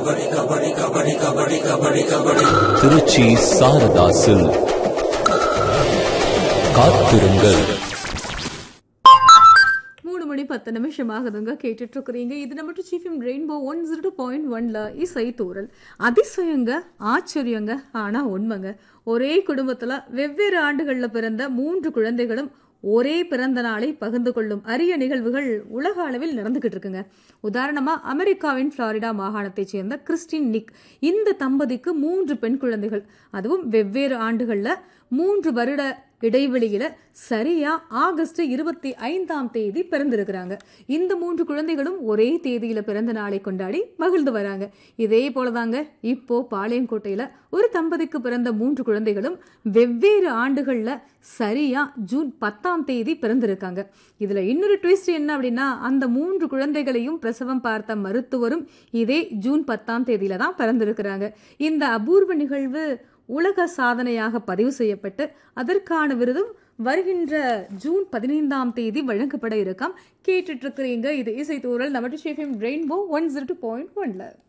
Trichy Saradha silk காத்திருங்கள் மூணு மணி பத்து நிமிஷம் ஆகுதுங்க கேட்டுட்டு இருக்கிறீங்க இது நம்ம சீஃபிம் rainbow one zero two point ஒன்ல இசை தூரல் அதிசயங்க ஆச்சரியங்க ஆனா உண்மைங்க ஒரே குடும்பத்துல வெவ்வேறு ஆண்டுகள்ல பிறந்த மூன்று குழந்தைகளும் ஒரே பிறந்த நாளை பகிர்ந்து கொள்ளும் அரிய நிகழ்வுகள் உலக அளவில் நடந்துகிட்டு இருக்குங்க உதாரணமா அமெரிக்காவின் பிளாரிடா மாகாணத்தைச் சேர்ந்த கிறிஸ்டின் நிக் இந்த தம்பதிக்கு மூன்று பெண் குழந்தைகள் அதுவும் வெவ்வேறு ஆண்டுகள்ல மூன்று வருட இடைவெளியில சரியா ஆகஸ்ட் இருபத்தி ஐந்தாம் தேதி பிறந்திருக்கிறாங்க இந்த மூன்று குழந்தைகளும் ஒரே தேதியில பிறந்த நாளை கொண்டாடி மகிழ்ந்து வராங்க இதே போலதாங்க இப்போ பாளையங்கோட்டையில ஒரு தம்பதிக்கு பிறந்த மூன்று குழந்தைகளும் வெவ்வேறு ஆண்டுகள்ல சரியா ஜூன் பத்தாம் தேதி பிறந்திருக்காங்க இதுல இன்னொரு ட்விஸ்ட் என்ன அப்படின்னா அந்த மூன்று குழந்தைகளையும் பிரசவம் பார்த்த மருத்துவரும் இதே ஜூன் பத்தாம் தேதியில தான் பிறந்திருக்கிறாங்க இந்த அபூர்வ நிகழ்வு உலக சாதனையாக பதிவு செய்யப்பட்டு அதற்கான விருதும் வருகின்ற ஜூன் பதினைந்தாம் தேதி வழங்கப்பட இருக்காம் கேட்டுட்டு இருக்கிறீங்க இது இசை தூரல் நம்ம rainbow one zero two point ஒன்ல